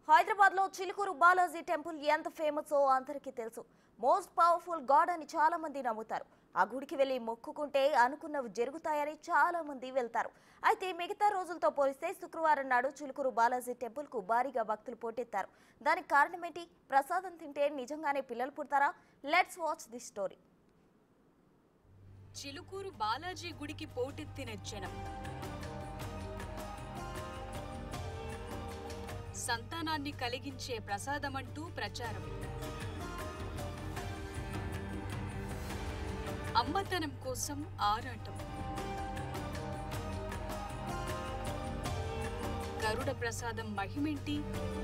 హైదరాబాద్ లో చిలుకూరు బాలాజీ టెంపుల్ ఎంత ఫేమసో అందరికీ తెలుసు మోస్ట్ పవర్ఫుల్ గాడ్ అని చాలా మంది నమ్ముతారు ఆ గుడికి వెళ్లి మొక్కుకుంటే అనుకున్నవి జరుగుతాయని చాలా మంది వెళ్తారు అయితే మిగతా రోజులతో పోలిస్తే శుక్రవారం నాడు చిలుకూరు బాలాజీ టెంపుల్ కు భారీగా భక్తులు పోటెత్తారు దానికి కారణమేంటి ప్రసాదం తింటే నిజంగానే పిల్లలు పుడతారా let's watch the story Chilkur Balaji గుడికి పోటెత్తిన జనం సంతానాన్ని కలిగించే ప్రసాదమంటూ ప్రచారం అమ్మతనం కోసం ఆరాటం గరుడ ప్రసాదం మహిమేంటి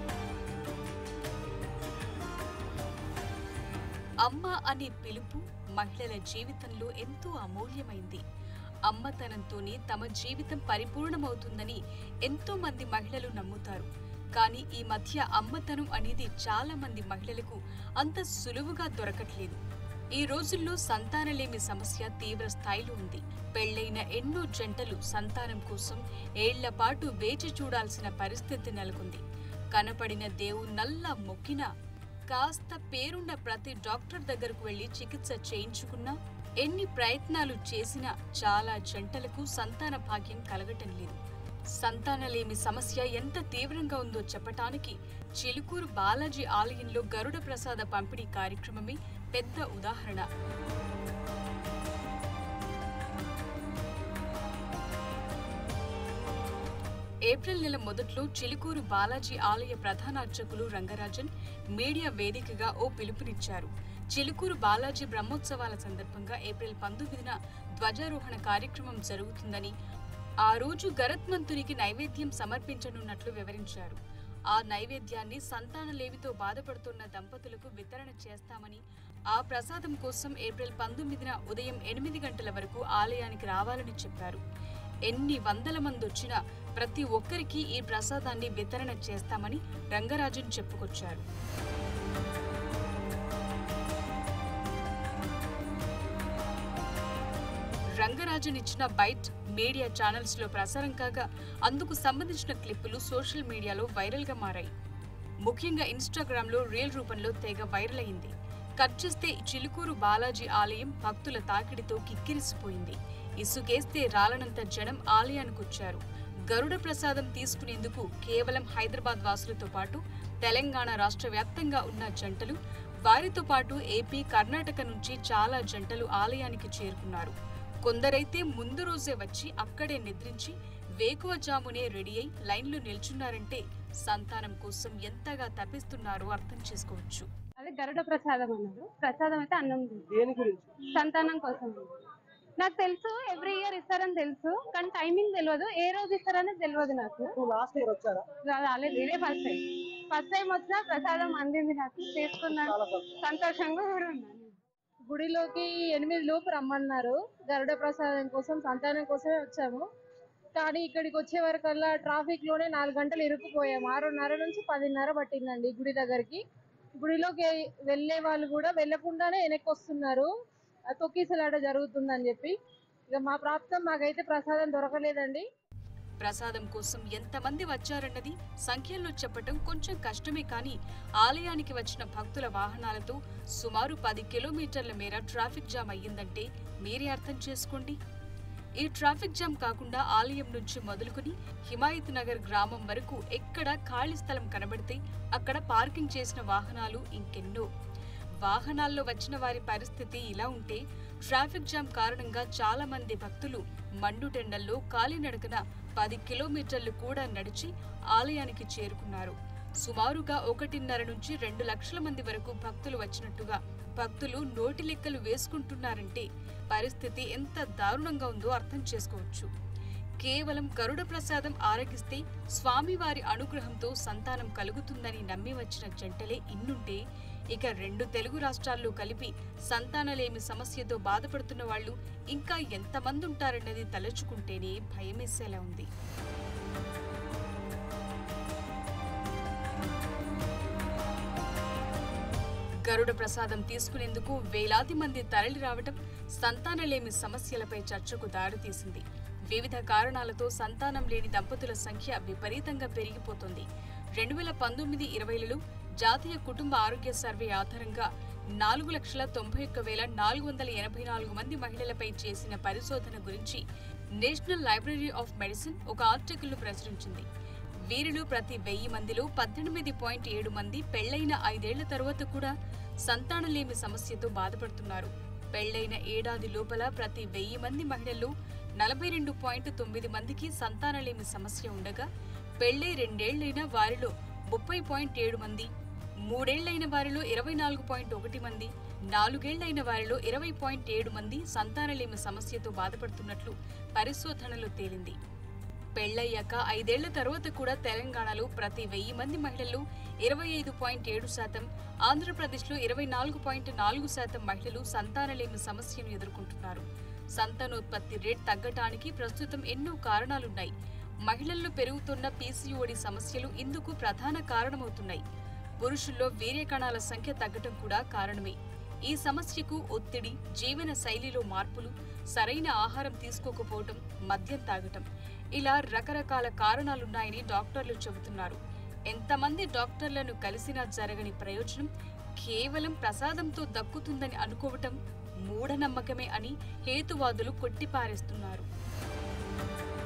అమ్మ అనే పిలుపు మహిళల జీవితంలో ఎంతో అమూల్యమైంది అమ్మతనంతోనే తమ జీవితం పరిపూర్ణమవుతుందని ఎంతో మంది మహిళలు నమ్ముతారు కానీ ఈ మధ్య అమ్మతనం అనేది చాలా మంది మహిళలకు అంత సులువుగా దొరకట్లేదు ఈ రోజుల్లో సంతానలేమి సమస్య తీవ్ర స్థాయిలో ఉంది పెళ్లైన ఎన్నో జంటలు సంతానం కోసం ఏళ్ల పాటు వేచి చూడాల్సిన పరిస్థితి నెలకొంది కనపడిన దేవున్నల్లా మొక్కినా కాస్త పేరున్న ప్రతి డాక్టర్ దగ్గరకు వెళ్లి చికిత్స చేయించుకున్నా ఎన్ని ప్రయత్నాలు చేసినా చాలా జంటలకు సంతాన భాగ్యం కలగటం లేదు సంతానలేమి సమస్య ఎంత తీవ్రంగా ఉందో చెప్పటానికి చిలుకూరు బాలాజీ ఆలయంలో గరుడ ప్రసాద పంపిణీ కార్యక్రమమే పెద్ద ఉదాహరణ ఏప్రిల్ నెల మొదట్లో చిలుకూరు బాలాజీ ఆలయ ప్రధాన అర్చకులు రంగరాజన్ మీడియా వేదికగా ఓ పిలుపునిచ్చారు చిలుకూరు బాలాజీ బ్రహ్మోత్సవాల సందర్భంగా ఏప్రిల్ పంతొమ్మిదిన ధ్వజారోహణ కార్యక్రమం జరుగుతుందని ఆ రోజు గరత్మంతునికి నైవేద్యం సమర్పించనున్నట్లు వివరించారు ఆ నైవేద్యాన్ని సంతానలేమితో బాధపడుతున్న దంపతులకు వితరణ చేస్తామని ఆ ప్రసాదం కోసం ఏప్రిల్ పంతొమ్మిదిన ఉదయం ఎనిమిది గంటల వరకు ఆలయానికి రావాలని చెప్పారు ఎన్ని వందల మంది వచ్చినా ప్రతి ఒక్కరికి ఈ ప్రసాదాన్ని వితరణ చేస్తామని రంగరాజన్ చెప్పుకొచ్చారు రంగరాజన్ ఇచ్చిన బైట్ మీడియా ఛానల్స్ లో ప్రసారం కాగా అందుకు సంబంధించిన క్లిప్పులు సోషల్ మీడియాలో వైరల్ గా మారాయి ముఖ్యంగా ఇన్స్టాగ్రామ్ లో రీల్ రూపంలో తెగ వైరల్ అయింది కట్ చేస్తే చిలుకూరు బాలాజీ ఆలయం భక్తుల తాకిడితో కిక్కిరిసిపోయింది ఇసుకేస్తే రాలనంత జనం ఆలయానికొచ్చారు గరుడ ప్రసాదం తీసుకునేందుకు కేవలం హైదరాబాద్ వాసులతో పాటు తెలంగాణ రాష్ట్ర వ్యాప్తంగా ఉన్న జంటలు వారితో పాటు ఏపీ కర్ణాటక నుంచి చాలా జంటలు ఆలయానికి చేరుకున్నారు కొందరైతే ముందు రోజే వచ్చి అక్కడే నిద్రించి వేకువజామునే రెడీ అయి లైన్లో నిల్చున్నారంటే సంతానం కోసం ఎంతగా తప్పిస్తున్నారో అర్థం చేసుకోవచ్చు అదే గరుడ ప్రసాదం అన్నారు ప్రసాదం అయితే అన్నం దేని గురించి సంతానం కోసం నాకు తెలుసు ఎవ్రీ ఇయర్ ఇస్తారని తెలుసు కానీ టైమింగ్ తెలియదు ఏ రోజు ఇస్తారనేది తెలియదు నాకు నువ్వు లాస్ట్ ఇయర్ వచ్చారా రా- రాలేదు ఇదే ఫస్ట్ టైం ఫస్ట్ టైం వచ్చినా ప్రసాదం అందింది నాకు తీసుకున్నాను చాలా సంతోషం. సంతోషంగా కూడా ఉన్నాను గుడిలోకి ఎనిమిది లోపు రమ్మన్నారు గరుడ ప్రసాదం కోసం సంతానం కోసమే వచ్చాము కానీ ఇక్కడికి వచ్చే వరకల్లా ట్రాఫిక్ లోనే నాలుగు గంటలు ఇరుక్కుపోయాము ఆరున్నర నుంచి పదిన్నర పట్టిందండి గుడి దగ్గరికి గుడిలోకి వెళ్ళే వాళ్ళు కూడా వెళ్ళకుండానే వెనక్కి వస్తున్నారు ఆ తొక్కిసలాట జరుగుతుందని చెప్పి ఇక మా ప్రాప్తం మాకైతే ప్రసాదం దొరకలేదండి ప్రసాదం కోసం ఎంతమంది వచ్చారన్నది సంఖ్యల్లో చెప్పటం కొంచెం కష్టమే కానీ ఆలయానికి వచ్చిన భక్తుల వాహనాలతో సుమారు పది కిలోమీటర్ల మేర ట్రాఫిక్ జామ్ అయ్యిందంటే మీరే అర్థం చేసుకోండి ఈ ట్రాఫిక్ జామ్ కాకుండా ఆలయం నుంచి మొదలుకొని హిమాయత్ నగర్ గ్రామం వరకు ఎక్కడ ఖాళీ స్థలం కనబడితే అక్కడ పార్కింగ్ చేసిన వాహనాలు ఇంకెన్నో వాహనాల్లో వచ్చిన వారి పరిస్థితి ఇలా ఉంటే ట్రాఫిక్ జామ్ కారణంగా చాలా మంది భక్తులు మండుటెండల్లో కాలినడకన పది కిలోమీటర్లు కూడా నడిచి ఆలయానికి చేరుకున్నారు సుమారుగా ఒకటిన్నర నుంచి రెండు లక్షల మంది వరకు భక్తులు వచ్చినట్టుగా భక్తులు నోటి లెక్కలు వేసుకుంటున్నారంటే పరిస్థితి ఎంత దారుణంగా ఉందో అర్థం చేసుకోవచ్చు కేవలం గరుడ ప్రసాదం ఆరగిస్తే స్వామివారి అనుగ్రహంతో సంతానం కలుగుతుందని నమ్మి వచ్చిన జంటలే ఇన్నుంటే ఇక రెండు తెలుగు రాష్ట్రాల్లో కలిపి సంతానలేమి సమస్యతో బాధపడుతున్న వాళ్ళు ఇంకా ఎంతమంది ఉంటారన్నది తలుచుకుంటేనే భయమేసేలా ఉంది గరుడ ప్రసాదం తీసుకునేందుకు వేలాది మంది తరలి రావటం సంతానలేమి సమస్యలపై చర్చకు దారితీసింది వివిధ కారణాలతో సంతానం లేని దంపతుల సంఖ్య విపరీతంగా పెరిగిపోతుంది రెండు వేల పంతొమ్మిది ఇరవైలలో జాతీయ కుటుంబ ఆరోగ్య సర్వే ఆధారంగా నాలుగు లక్షల తొంభై ఒక్క వేల నాలుగు వందల ఎనభై నాలుగు మంది మహిళలపై చేసిన పరిశోధన గురించి నేషనల్ లైబ్రరీ ఆఫ్ మెడిసిన్ ఒక ఆర్టికల్ను ప్రచురించింది వీరిలో ప్రతి వెయ్యి మందిలో పద్దెనిమిది పాయింట్ ఏడు మంది పెళ్లైన ఐదేళ్ల తరువాత కూడా సంతానలేమి సమస్యతో బాధపడుతున్నారు పెళ్లైన ఏడాది లోపల ప్రతి వెయ్యి మంది మహిళల్లో నలభై రెండు పాయింట్ తొమ్మిది మందికి సంతానలేమి సమస్య ఉండగా పెళ్లై రెండేళ్లైన వారిలో ముప్పై పాయింట్ ఏడు మంది మూడేళ్లైన వారిలో ఇరవై నాలుగు పాయింట్ ఒకటి మంది నాలుగేళ్లైన వారిలో ఇరవై పాయింట్ ఏడు మంది సంతానలేమి సమస్యతో బాధపడుతున్నట్లు పరిశోధనలో తేలింది పెళ్లయ్యాక ఐదేళ్ల తర్వాత కూడా తెలంగాణలో ప్రతి వెయ్యి మంది మహిళలు ఇరవై ఐదు పాయింట్ ఏడు శాతం ఆంధ్రప్రదేశ్లో ఇరవై నాలుగు పాయింట్ నాలుగు శాతం మహిళలు సంతానలేమి సమస్యను ఎదుర్కొంటున్నారు సంతానోత్పత్తి రేట్ తగ్గటానికి ప్రస్తుతం ఎన్నో కారణాలున్నాయి మహిళల్లో పెరుగుతున్న పీసీఓడి సమస్యలు ఇందుకు ప్రధాన కారణమవుతున్నాయి పురుషుల్లో వీర్య కణాల సంఖ్య తగ్గటం కూడా కారణమే ఈ సమస్యకు ఒత్తిడి జీవన శైలిలో మార్పులు సరైన ఆహారం తీసుకోకపోవటం మద్యం తాగటం ఇలా రకరకాల కారణాలున్నాయని డాక్టర్లు చెబుతున్నారు ఎంతమంది డాక్టర్లను కలిసినా జరగని ప్రయోజనం కేవలం ప్రసాదంతో దక్కుతుందని అనుకోవటం మూఢనమ్మకమే అని హేతువాదులు కొట్టిపారేస్తున్నారు